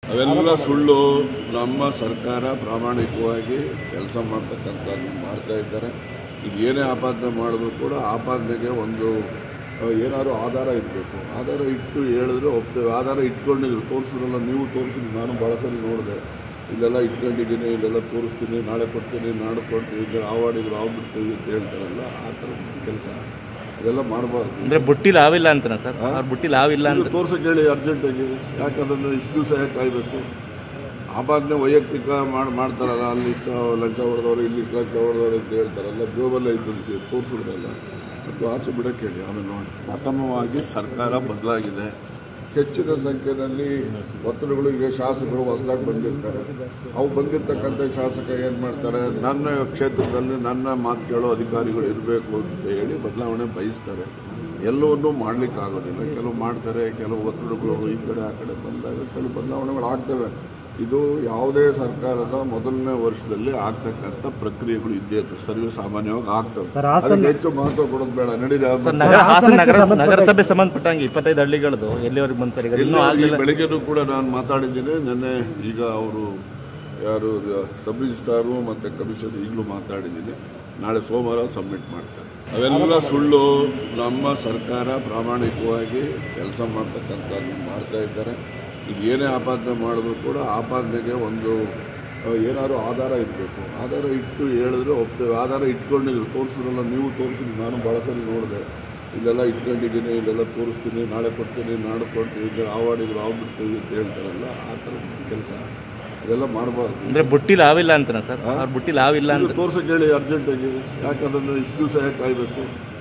ಅವೆಲ್ಲ ಸುಳ್ಳು ನಮ್ಮ ಸರ್ಕಾರ ಪ್ರಾಮಾಣಿಕವಾಗಿ ಕೆಲಸ ಮಾಡ್ತಕ್ಕಂಥದ್ದು ಮಾಡ್ತಾ ಇದ್ದಾರೆ ಇದು ಏನೇ ಆಪಾದನೆ ಮಾಡಿದ್ರು ಕೂಡ ಆಪಾದನೆಗೆ ಒಂದು ಆ, ಏನಾದ್ರು ಆಧಾರ ಇರಬೇಕು ಆಧಾರ ಇಟ್ಟು ಹೇಳಿದ್ರೆ ಒಪ್ತೇವೆ ಆಧಾರ ಇಟ್ಕೊಂಡಿದ್ರು ತೋರಿಸಿದ್ರಲ್ಲ ನೀವು ತೋರಿಸಿದ್ರು ನಾನು ಭಾಳ ಸರಿ ನೋಡಿದೆ ಇಲ್ಲೆಲ್ಲ ಇಟ್ಕೊಂಡಿದ್ದೀನಿ ಇಲ್ಲೆಲ್ಲ ತೋರಿಸ್ತೀನಿ ನಾಳೆ ಕೊಡ್ತೀನಿ ನಾಳೆ ಕೊಡ್ತೀನಿ ಇದು ಆವಾಡಿದ್ರು ಆಗ್ಬಿಡ್ತೀವಿ ಅಂತ ಹೇಳ್ತಾರಲ್ಲ ಆ ಥರ ಕೆಲಸ ಇದೆಲ್ಲ ಮಾಡಬಾರ್ದು ಅಂದ್ರೆ ಬುಟ್ಟಿ ಲಾವಿಲ್ಲ ಅಂತನ ಸರ್ ಅವ್ರ ಬುಟ್ಟಿ ಲಾವಿಲ್ಲ ಅಂತ ಇದು ತೋರ್ಸಕ್ಕೆ ಹೇಳಿ ಅರ್ಜೆಂಟಾಗಿ ಯಾಕಂದ್ರೆ ಇಷ್ಟು ದಿವಸ ಯಾಕೆ ಕಾಯಬೇಕು ಆಪಾದನೆ ವೈಯಕ್ತಿಕ ಮಾಡಿ ಮಾಡ್ತಾರಲ್ಲ ಅಲ್ಲಿ ಇಷ್ಟ ಲಂಚ ಹೊಡೆದವರು ಇಲ್ಲಿ ಇಷ್ಟು ಲಂಚ ಹೊಡೆದವರು ಅಂತ ಹೇಳ್ತಾರಲ್ಲ ಜೋಬಲ್ಲೇ ಇದ್ದದಕ್ಕೆ ತೋರಿಸಿದ್ರಲ್ಲ ಅದು ಆಚೆ ಬಿಡಕ್ಕೆ ಹೇಳಿ ಆಮೇಲೆ ನೋಡಿ ಪ್ರಥಮವಾಗಿ ಸರ್ಕಾರ ಬದಲಾಗಿದೆ ಹೆಚ್ಚಿನ ಸಂಖ್ಯೆಯಲ್ಲಿ ಒತ್ತಡಗಳು ಈಗ ಶಾಸಕರು ಹೊಸದಾಗಿ ಬಂದಿರ್ತಾರೆ ಅವು ಬಂದಿರ್ತಕ್ಕಂಥ ಶಾಸಕ ಏನು ಮಾಡ್ತಾರೆ ನನ್ನ ಕ್ಷೇತ್ರದಲ್ಲಿ ನನ್ನ ಮಾತು ಕೇಳೋ ಅಧಿಕಾರಿಗಳು ಇರಬೇಕು ಅಂತ ಹೇಳಿ ಬದಲಾವಣೆ ಬಯಸ್ತಾರೆ ಎಲ್ಲವನ್ನೂ ಮಾಡ್ಲಿಕ್ಕೆ ಆಗೋದಿಲ್ಲ ಕೆಲವು ಮಾಡ್ತಾರೆ ಕೆಲವು ಒತ್ತಡಗಳು ಈ ಕಡೆ ಆ ಕಡೆ ಬಂದಾಗ ಕೆಲವು ಬದಲಾವಣೆಗಳು ಆಗ್ತವೆ ಇದು ಯಾವುದೇ ಸರ್ಕಾರದ ಮೊದಲನೇ ವರ್ಷದಲ್ಲಿ ಆಗ್ತಕ್ಕಂಥ ಪ್ರಕ್ರಿಯೆಗಳು ಇದ್ದೇ ಇರ್ತವೆ ಸರ್ವೇ ಸಾಮಾನ್ಯವಾಗಿ ಆಗ್ತವೆ ಅದಕ್ಕೆ ಹೆಚ್ಚು ಮಹತ್ವ ಕೊಡೋದು ಬೇಡ ನಡೀರಿ ಸರ್ ನಗರ ಹಾಸನ ನಗರ ನಗರಸಭೆ ಸಂಬಂಧಪಟ್ಟಂಗೆ ಇಪ್ಪತ್ತೈದು ಹಳ್ಳಿಗಳದು ಎಲ್ಲಿವರೆಗೆ ಬಂತು ಸರ್ ಈಗ ಇನ್ನೂ ಈ ಆಗಲಿಲ್ಲ ಬೆಳಿಗ್ಗೆನೂ ಕೂಡ ನಾನು ಮಾತಾಡಿದ್ದೀನಿ ನಿನ್ನೆ ಈಗ ಅವರು ಯಾರು ಸಬ್ ರಿಜಿಸ್ಟ್ರಾರು ಮತ್ತು ಕಮಿಷನ್ ಈಗಲೂ ಮಾತಾಡಿದ್ದೀನಿ ನಾಳೆ ಸೋಮವಾರ ಸಬ್ಮಿಟ್ ಮಾಡ್ತಾರೆ ಅವೆಲ್ಲ ಸುಳ್ಳು ನಮ್ಮ ಸರ್ಕಾರ ಪ್ರಾಮಾಣಿಕವಾಗಿ ಕೆಲಸ ಮಾಡ್ತಕ್ಕಂಥದ್ದು ಮಾಡ್ತಾ ಇದ್ದಾರೆ ಇದು ಏನೇ ಆಪಾದನೆ ಮಾಡಿದ್ರು ಕೂಡ ಆಪಾದನೆಗೆ ಒಂದು ಆ, ಏನಾದ್ರು ಆಧಾರ ಇರಬೇಕು ಆಧಾರ ಇಟ್ಟು ಹೇಳಿದ್ರೆ ಒಪ್ತೇವೆ ಆಧಾರ ಇಟ್ಕೊಂಡಿದ್ರು ತೋರಿಸಿದ್ರಲ್ಲ ನೀವು ತೋರಿಸಿದ್ರು ನಾನು ಭಾಳ ಸರಿ ನೋಡಿದೆ ಇಲ್ಲೆಲ್ಲ ಇಟ್ಕೊಂಡಿದ್ದೀನಿ ಇಲ್ಲೆಲ್ಲ ತೋರಿಸ್ತೀನಿ ನಾಳೆ ಕೊಡ್ತೀನಿ ನಾಳೆ ಕೊಡ್ತೀನಿ ಇದು ಆವಾಡಿದ್ರು ಆಗ್ಬಿಡ್ತೀವಿ ಅಂತ ಹೇಳ್ತಾರಲ್ಲ ಆ ಥರ ಕೆಲಸ ಇದೆಲ್ಲ ಮಾಡಬಾರ್ದು ಅಂದ್ರೆ ಬುಟ್ಟಿ ಲಾವಿಲ್ಲ ಅಂತನ ಸರ್ ಅವ್ರ ಬುಟ್ಟಿ ಲಾವಿಲ್ಲ ಅಂತ ಇದು ತೋರ್ಸಕ್ಕೆ ಹೇಳಿ ಅರ್ಜೆಂಟಾಗಿ ಯಾಕಂದ್ರೆ ಇಷ್ಟು ದಿವಸ ಯಾಕೆ ಕಾಯಬೇಕು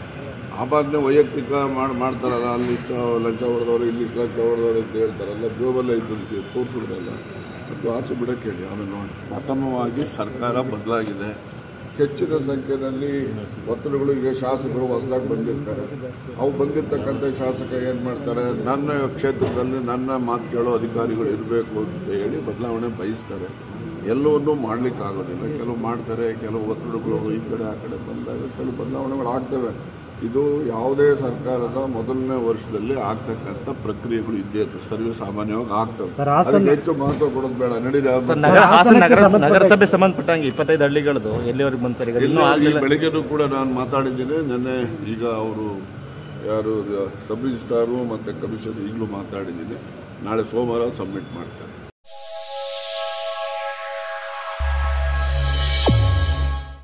ಆಪಾದನೆ ವೈಯಕ್ತಿಕ ಮಾಡಿ ಮಾಡ್ತಾರಲ್ಲ ಅಲ್ಲಿ ಇಷ್ಟ ಲಂಚ ಹೊಡೆದವರು ಇಲ್ಲಿ ಇಷ್ಟು ಲಂಚ ಹೊಡೆದವರು ಅಂತ ಹೇಳ್ತಾರಲ್ಲ ಜೋಬಲ್ಲೇ ಇದ್ದದಕ್ಕೆ ತೋರಿಸಿದ್ರಲ್ಲ ಅದು ಆಚೆ ಬಿಡಕ್ಕೆ ಹೇಳಿ ಆಮೇಲೆ ನೋಡಿ ಪ್ರಥಮವಾಗಿ ಸರ್ಕಾರ ಬದಲಾಗಿದೆ ಹೆಚ್ಚಿನ ಸಂಖ್ಯೆಯಲ್ಲಿ ಒತ್ತಡಗಳು ಈಗ ಶಾಸಕರು ಹೊಸದಾಗಿ ಬಂದಿರ್ತಾರೆ ಅವು ಬಂದಿರ್ತಕ್ಕಂಥ ಶಾಸಕ ಏನು ಮಾಡ್ತಾರೆ ನನ್ನ ಕ್ಷೇತ್ರದಲ್ಲಿ ನನ್ನ ಮಾತು ಕೇಳೋ ಅಧಿಕಾರಿಗಳು ಇರಬೇಕು ಅಂತ ಹೇಳಿ ಬದಲಾವಣೆ ಬಯಸ್ತಾರೆ ಎಲ್ಲವನ್ನೂ ಮಾಡ್ಲಿಕ್ಕೆ ಆಗೋದಿಲ್ಲ ಕೆಲವು ಮಾಡ್ತಾರೆ ಕೆಲವು ಒತ್ತಡಗಳು ಈ ಕಡೆ ಆ ಕಡೆ ಬಂದಾಗ ಕೆಲವು ಬದಲಾವಣೆಗಳು ಆಗ್ತವೆ ಇದು ಯಾವುದೇ ಸರ್ಕಾರದ ಮೊದಲನೇ ವರ್ಷದಲ್ಲಿ ಆಗ್ತಕ್ಕಂಥ ಪ್ರಕ್ರಿಯೆಗಳು ಇದ್ದೇ ಇರ್ತವೆ ಸರ್ವೇ ಸಾಮಾನ್ಯವಾಗಿ ಆಗ್ತವೆ ಅದಕ್ಕೆ ಹೆಚ್ಚು ಮಹತ್ವ ಕೊಡೋದು ಬೇಡ ನಡೀರಿ ಸರ್ ನಗರ ಹಾಸನ ನಗರ ನಗರಸಭೆ ಸಂಬಂಧಪಟ್ಟಂಗೆ ಇಪ್ಪತ್ತೈದು ಹಳ್ಳಿಗಳದು ಎಲ್ಲಿವರೆಗೆ ಬಂತು ಸರ್ ಈಗ ಇನ್ನೂ ಇಲ್ಲ, ಈ ಆಗಲಿಲ್ಲ ಬೆಳಿಗ್ಗೆನೂ ಕೂಡ ನಾನು ಮಾತಾಡಿದ್ದೀನಿ ನಿನ್ನೆ ಈಗ ಅವರು ಯಾರು ಸಬ್ ರಿಜಿಸ್ಟ್ರಾರು ಮತ್ತು ಕಮಿಷನ್ ಈಗಲೂ ಮಾತಾಡಿದ್ದೀನಿ ನಾಳೆ ಸೋಮವಾರ ಸಬ್ಮಿಟ್ ಮಾಡ್ತಾರೆ